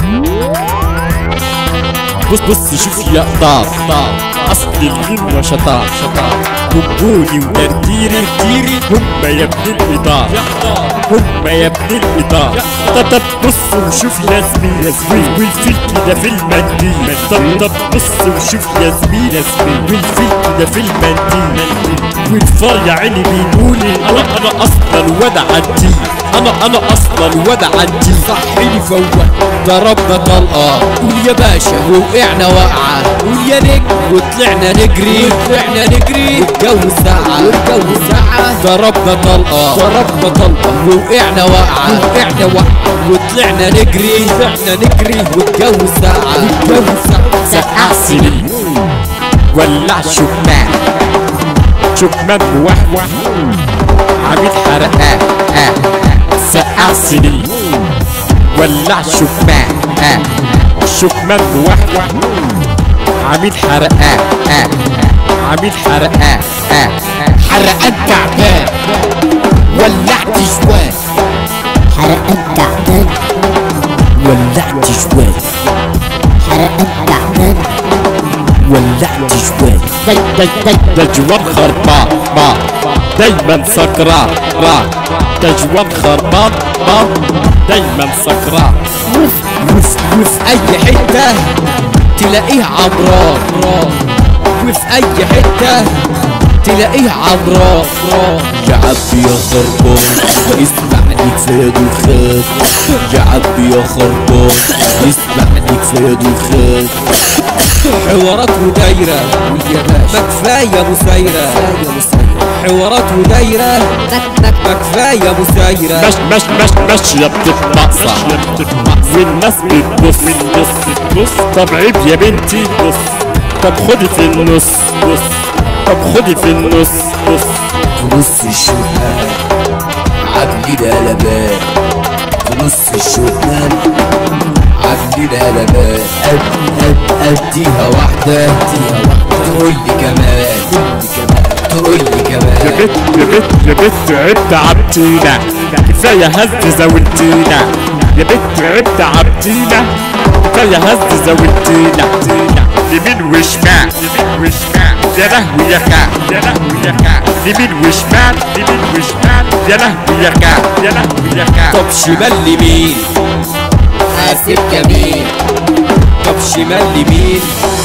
بص بص شوف يا قطار اصل الغنوة شطار شطار بونبوني ودرديري ديري هم يا ابن الاطار هم يا ابن الاطار طب طب بص وشوف يا زميل يا زميل والفيل كده في المنديل طب طب بص وشوف يا زميل يا زميل والفيل كده في المنديل والفار يا عيني بيقولي انا انا اصلا ودا عندي انا انا اصلا ودا عندي صحيني فوق ضربنا طلقة قول يا باشا ووقعنا وقعة قول يا نجم وطلعنا نجري وطلعنا نجري والجو ساعة والجو ساعة ضربنا طلقة ضربنا طلقة ووقعنا وقعة ووقعنا وقعة وطلعنا نجري طلعنا نجري والجو ساعة والجو ساعة سقع سنين ولع شكمان شكمان موحوح عميد حرقان آه. سقع سنين ولع شكمان آه. شكمان موحوح عميد حرقان آه. عميد حرقان آه. حرقان تعبان ولعت جوان حرقان تعبان ولعت جوان حرقان تعبان ولعت جوان ده ده ده ده جوان خربان ما دايما سكران را ده جوان خربان ما دايما سكران وفي وفي اي حتة تلاقيه عمران وفي اي حتة تلاقيه عمران يا عبي يا خربان اسمعني كفاية دخان يا عبي يا خربان اسمعني كفاية دخان حوارات ودايرة ما كفاية مسايرة حوارات ودايرة ما كفاية مسايرة مش مش مش مش يا بتتنقصع والناس بتبص بص بص طب عيب يا بنتي بص طب خدي في النص بص طب خدي في النص بص في نص الشمال عاملين قلبان في نص الشمال عاملين قلبان أد- أد- اديها واحدة اديها واحدة تقول لي كمان تقول لي يا كمان بت يا بت يا بت عبت عبتينا كفاية هز زاولتينا يا بت عبت عبتينا كفاية هز زاولتينا يمين وشمال يمين وشمال يا لهوي يا خا يا لهوي يا خا يمين وشمال يمين وشمال يا لهوي يا خا يا لهوي يا خا طب شمال لمين حاسب جميل طب شمال لمين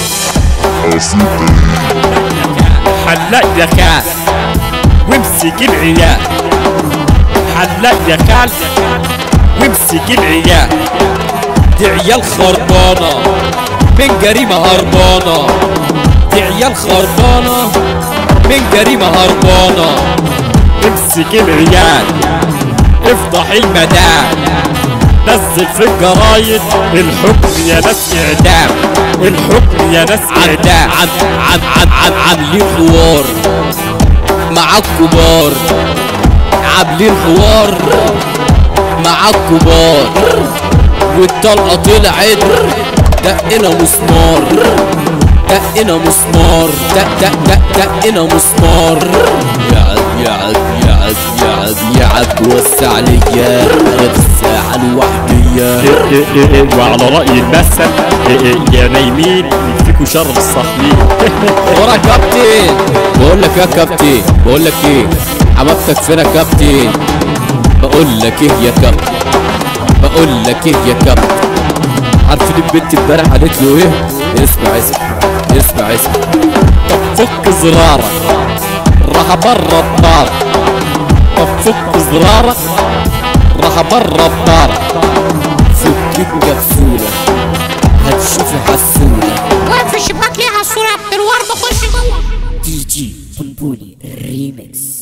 حلاق يا خال وامسك العيال حلاق يا خال وامسك العيال دي عيال خربانة من جريمة هربانة دي عيال خربانة من جريمة هربانة امسك العيال افتح المدام نزل في الجرايد الحكم يا ناس اعدام الحكم يا ناس اعدام عن عن عن عن عاملين حوار مع الكبار عاملين حوار مع الكبار والطلقة طلعت دقنا مسمار دقنا مسمار دق دق دق دقنا مسمار يا عد يا عد يا عد يا عد يا عد وسع ليا انا في الساعة الوحدية إيه إيه إيه إيه وعلى رأي المثل إيه إيه يا نايمين يكفيكوا شر الصاحيين ورا كابتن بقول لك يا كابتن بقول لك ايه حبيبتك فين يا كابتن بقول لك ايه يا كابتن بقول لك ايه يا كابتن عارفين البنت امبارح قالت له ايه اسمع اسمع اسمع اسمع طب فك زرارك راح برا الدار طب فك زرارك راح برا الدار فكك كبسولة هتشوفي حسولة واقف في الشباك ليها صورة بالورد خش جوه دي جي بونبوني ريميكس